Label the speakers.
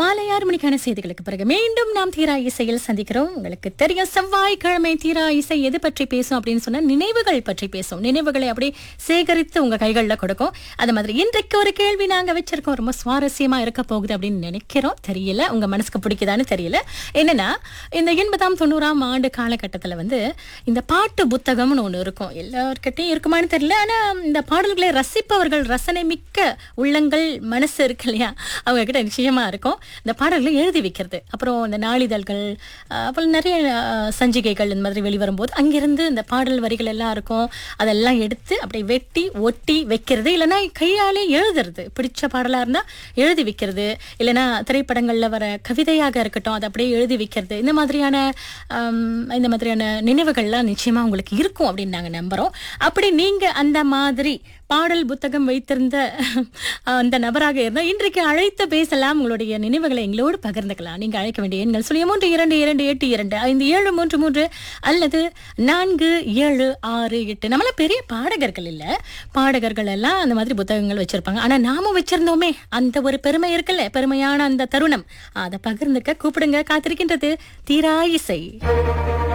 Speaker 1: மாலை ஆறு மணிக்கான செய்திகளுக்கு பிறகு மீண்டும் நாம் தீரா இசையில் சந்திக்கிறோம் உங்களுக்கு தெரியும் செவ்வாய்க்கிழமை தீரா இசை எது பற்றி பேசும் அப்படின்னு சொன்னா நினைவுகள் பற்றி பேசும் நினைவுகளை அப்படியே சேகரித்து உங்க கைகள்ல கொடுக்கும் அது மாதிரி இன்றைக்கு ஒரு கேள்வி நாங்க வச்சிருக்கோம் ரொம்ப சுவாரஸ்யமா இருக்க போகுது அப்படின்னு நினைக்கிறோம் தெரியல உங்க மனசுக்கு பிடிக்குதான்னு தெரியல என்னன்னா இந்த எண்பதாம் தொண்ணூறாம் ஆண்டு காலகட்டத்துல வந்து இந்த பாட்டு புத்தகம்னு ஒண்ணு இருக்கும் எல்லார்கிட்டையும் இருக்குமான்னு தெரியல ஆனா இந்த பாடல்களை ரசிப்பவர்கள் ரசனை மிக்க உள்ளங்கள் மனசு இருக்கு இல்லையா அவங்க கிட்ட நிச்சயமா இருக்கும் இந்த பாடல்களை எழுதி வைக்கிறது அப்புறம் இந்த நாளிதழ்கள் அஹ், அப்புறம் நிறைய அஹ், சஞ்சிகைகள் இந்த மாதிரி வெளிவரும்போது அங்கிருந்து இந்த பாடல் வரிகள் எல்லாம் இருக்கும் அதெல்லாம் எடுத்து அப்படியே வெட்டி ஒட்டி வைக்கிறது இல்லைன்னா கையாலே எழுதுறது பிடிச்ச பாடலா இருந்தா எழுதி வைக்கிறது இல்லைன்னா திரைப்படங்கள்ல வர கவிதையாக இருக்கட்டும் அதை அப்படியே எழுதி வைக்கிறது இந்த மாதிரியான ஆம், இந்த மாதிரியான நினைவுகள்லாம் நிச்சயமா உங்களுக்கு இருக்கும் அப்படின்னு நாங்க நம்புறோம் அப்படி நீங்க அந்த மாதிரி பாடல் புத்தகம் வைத்திருந்த அந்த நபராக இருந்தால் இன்றைக்கு அழைத்து பேசலாம் உங்களுடைய நினைவுகளை எங்களோடு பகிர்ந்துக்கலாம் நீங்க அழைக்க வேண்டிய எண்கள் சொல்லி மூன்று இரண்டு இரண்டு எட்டு இரண்டு ஐந்து ஏழு மூன்று மூன்று அல்லது நான்கு ஏழு ஆறு எட்டு நம்மள பெரிய பாடகர்கள் இல்ல பாடகர்கள் எல்லாம் அந்த மாதிரி புத்தகங்கள் வச்சிருப்பாங்க ஆனா நாம வச்சிருந்தோமே அந்த ஒரு பெருமை இருக்குல்ல பெருமையான அந்த தருணம் அதை பகிர்ந்துக்க கூப்பிடுங்க காத்திருக்கின்றது தீரா இசை